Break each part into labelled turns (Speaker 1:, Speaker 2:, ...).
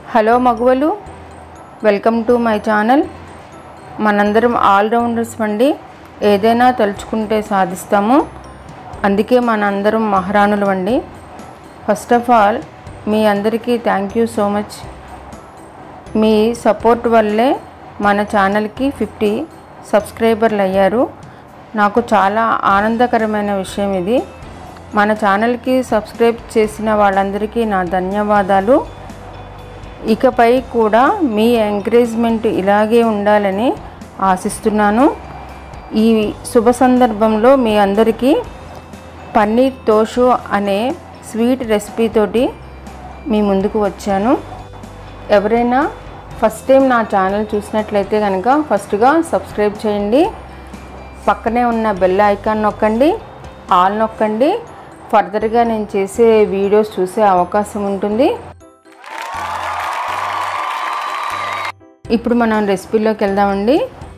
Speaker 1: Hello మగువలు welcome to my channel all-rounders ఆల్రౌండర్స్ అండి ఏదైనా తలుచుకుంటే సాధిస్తాము అందుకే మనందరం మహారాణులు అండి ఫస్ట్ ఆఫ్ ఆల్ మీ అందరికీ థ్యాంక్ యూ సో మచ్ మీ సపోర్ట్ వల్లే మన ఛానల్కి ఫిఫ్టీ సబ్స్క్రైబర్లు అయ్యారు నాకు చాలా ఆనందకరమైన విషయం ఇది మన ఛానల్కి సబ్స్క్రైబ్ చేసిన వాళ్ళందరికీ నా ధన్యవాదాలు ఇకపై కూడా మీ ఎంకరేజ్మెంట్ ఇలాగే ఉండాలని ఆశిస్తున్నాను ఈ శుభ సందర్భంలో మీ అందరికీ పన్నీర్ తోషు అనే స్వీట్ రెసిపీతోటి మీ ముందుకు వచ్చాను ఎవరైనా ఫస్ట్ టైం నా ఛానల్ చూసినట్లయితే కనుక ఫస్ట్గా సబ్స్క్రైబ్ చేయండి పక్కనే ఉన్న బెల్ ఐకాన్ నొక్కండి ఆల్ నొక్కండి ఫర్దర్గా నేను చేసే వీడియోస్ చూసే అవకాశం ఉంటుంది ఇప్పుడు మనం రెసిపీలోకి వెళ్దామండి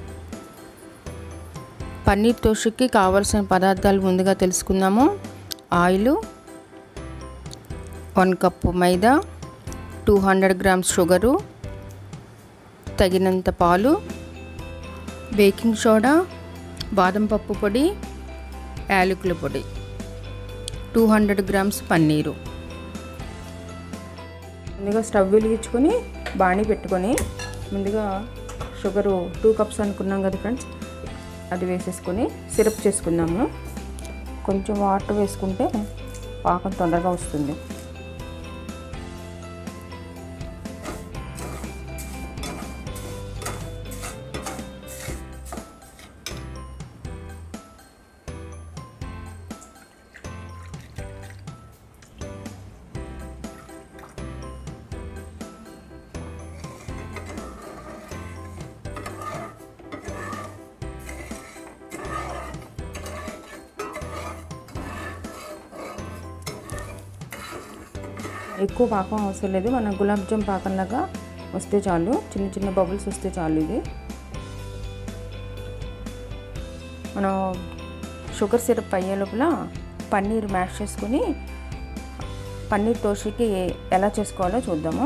Speaker 1: పన్నీర్ తోషుకి కావలసిన పదార్థాలు ముందుగా తెలుసుకుందాము ఆయిల్ వన్ కప్పు మైదా టూ హండ్రెడ్ గ్రామ్స్ షుగరు తగినంత పాలు బేకింగ్ సోడా బాదం పప్పు పొడి యాలకుల పొడి టూ హండ్రెడ్ గ్రామ్స్ పన్నీరు ముందుగా స్టవ్ వెలిగించుకొని బాణీ పెట్టుకొని ముందుగా షుగరు టూ కప్స్ అనుకున్నాం కదా ఫ్రెండ్స్ అది వేసేసుకొని సిరప్ చేసుకుందాము కొంచెం వాటర్ వేసుకుంటే పాకం తొందరగా వస్తుంది ఎక్కువ పాకం అవసరం లేదు మన గులాబ్ జామ్ పాకంలాగా వస్తే చాలు చిన్న చిన్న బబుల్స్ వస్తే చాలు ఇది మనం షుగర్ సిరప్ అయ్యే లోపల పన్నీర్ మ్యాష్ చేసుకొని పన్నీర్ తోషికి ఎలా చేసుకోవాలో చూద్దాము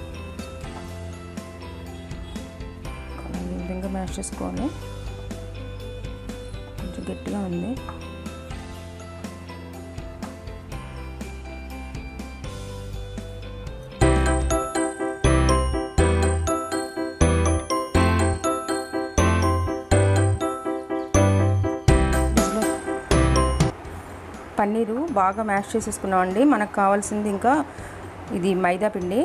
Speaker 1: ఈ విధంగా మ్యాష్ చేసుకోవాలి కొంచెం గట్టిగా ఉంది పన్నీరు బాగా మ్యాష్ చేసేసుకున్నామండి మనకు కావాల్సింది ఇంకా ఇది మైదా పిండి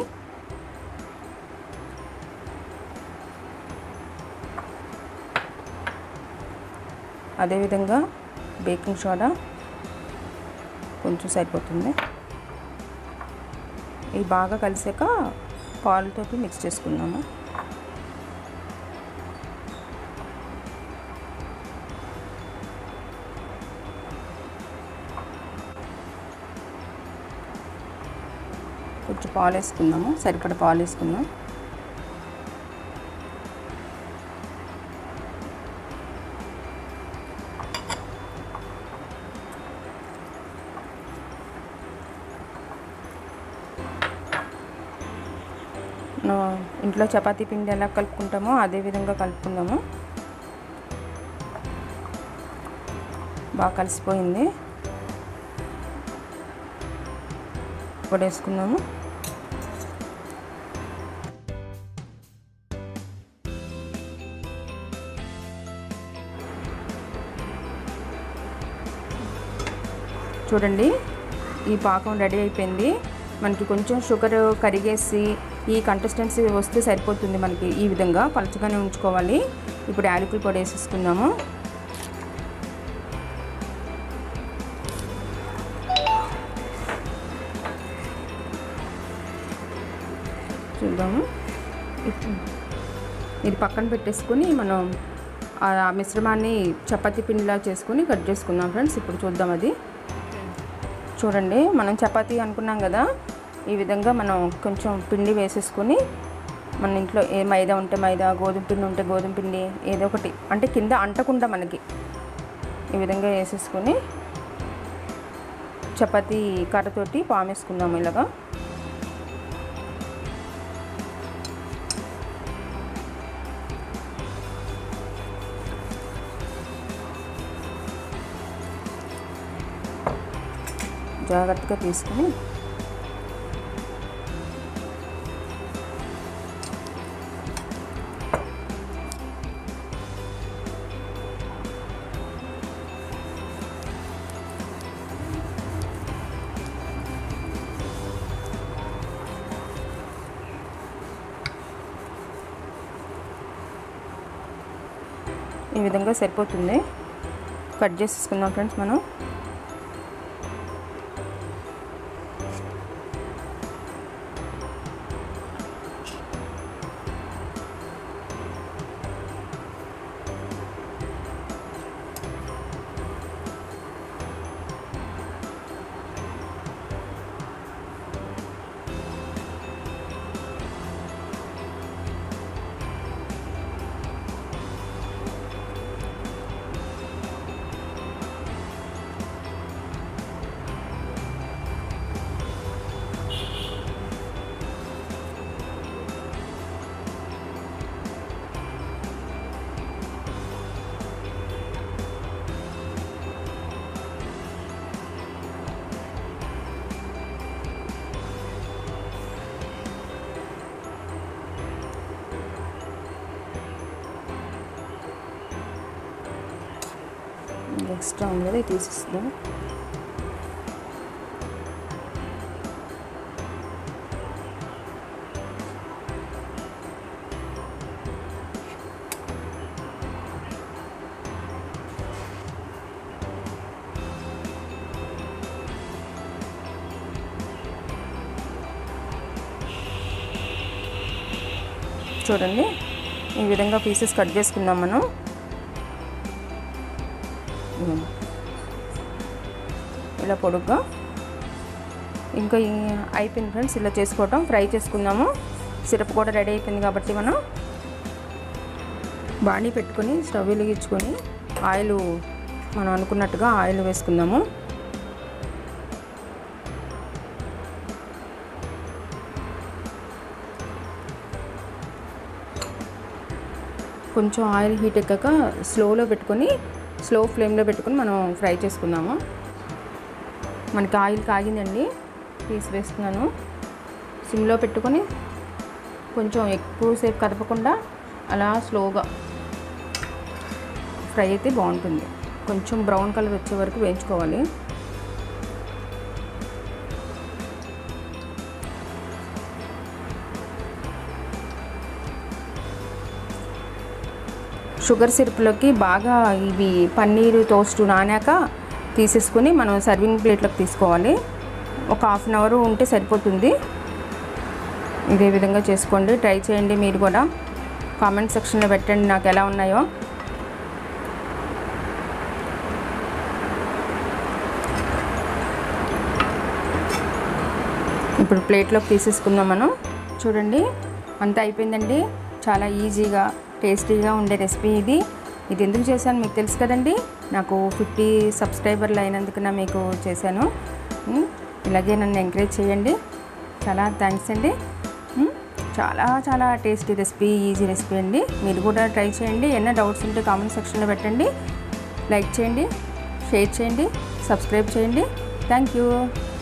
Speaker 1: అదేవిధంగా బేకింగ్ సోడా కొంచెం సరిపోతుంది ఇది బాగా కలిసాక పాలతోటి మిక్స్ చేసుకున్నాము కొంచెం పాలు వేసుకుందాము సరిపడ పాలు వేసుకుందాం ఇంట్లో చపాతీ పిండి ఎలా కలుపుకుంటామో అదే విధంగా కలుపుకుందాము బాగా కలిసిపోయింది వేసుకుందాము చూడండి ఈ పాకం రెడీ అయిపోయింది మనకి కొంచెం షుగర్ కరిగేసి ఈ కంటెస్టెన్సీ వస్తే సరిపోతుంది మనకి ఈ విధంగా పలచగానే ఉంచుకోవాలి ఇప్పుడు యాలకుల పొడి వేసేసుకుందాము చూద్దాము ఇది పక్కన పెట్టేసుకొని మనం ఆ మిశ్రమాన్ని చపాతీ పిండిలా చేసుకొని కట్ చేసుకుందాం ఫ్రెండ్స్ ఇప్పుడు చూద్దాం అది చూడండి మనం చపాతీ అనుకున్నాం కదా ఈ విధంగా మనం కొంచెం పిండి వేసేసుకొని మన ఇంట్లో ఏ మైదా ఉంటే మైదా గోధుమ పిండి ఉంటే గోధుమ పిండి ఏదో ఒకటి అంటే కింద అంటకుండా మనకి ఈ విధంగా వేసేసుకొని చపాతీ కర్రతోటి పామేసుకుందాము ఇలాగా జాగ్రత్తగా తీసుకొని ఈ విధంగా సరిపోతుంది కట్ చేసేసుకుందాం ఫ్రెండ్స్ మనం ఎక్స్ట్రా ఉంది కదా ఇది తీసేస్తాం చూడండి ఈ విధంగా పీసెస్ కట్ చేసుకుందాం మనం ఇదిగోండి. ఇలా పొడుగ్గా ఇంకా ఈ- అయిపోయింది ఫ్రెండ్స్ ఇలా చేసుకోవటం ఫ్రై చేసుకుందాము సిరప్ కూడా రెడీ అయిపోయింది కాబట్టి మనం బాణీ పెట్టుకొని స్టవ్ వెలిగించుకొని ఆయిల్ మనం అనుకున్నట్టుగా ఆయిల్ వేసుకుందాము కొంచెం ఆయిల్ హీట్ ఎక్కాక స్లోలో పెట్టుకొని స్లో ఫ్లేమ్లో పెట్టుకొని మనం ఫ్రై చేసుకుందాము మనకి ఆయిల్ కాగిందండి తీసి వేస్తున్నాను సిమ్లో పెట్టుకొని కొంచెం ఎక్కువసేపు కదపకుండా అలా స్లోగా ఫ్రై అయితే బాగుంటుంది కొంచెం బ్రౌన్ కలర్ వచ్చే వరకు వేయించుకోవాలి షుగర్ సిరప్లోకి బాగా ఇవి పన్నీరు టోస్ట్ నానాక తీసేసుకొని మనం సర్వింగ్ ప్లేట్లోకి తీసుకోవాలి ఒక హాఫ్ అన్ అవర్ ఉంటే సరిపోతుంది ఇదే విధంగా చేసుకోండి ట్రై చేయండి మీరు కూడా కామెంట్ సెక్షన్లో పెట్టండి నాకు ఎలా ఉన్నాయో ఇప్పుడు ప్లేట్లోకి తీసేసుకుందాం మనం చూడండి అంతా అయిపోయిందండి చాలా ఈజీగా టేస్టీగా ఉండే రెసిపీ ఇది ఇది ఎందుకు చేశాను మీకు తెలుసు కదండి నాకు ఫిఫ్టీ సబ్స్క్రైబర్లు అయినందుకు నా మీకు చేశాను ఉమ్, ఇలాగే నన్ను ఎంకరేజ్ చేయండి చాలా థ్యాంక్స్ అండి ఉమ్, చాలా చాలా టేస్టీ రెసిపీ ఈజీ రెసిపీ అండి మీరు కూడా ట్రై చేయండి ఏమైనా డౌట్స్ ఉంటే కామెంట్ సెక్షన్లో పెట్టండి లైక్ చేయండి షేర్ చేయండి సబ్స్క్రైబ్ చేయండి థ్యాంక్ యూ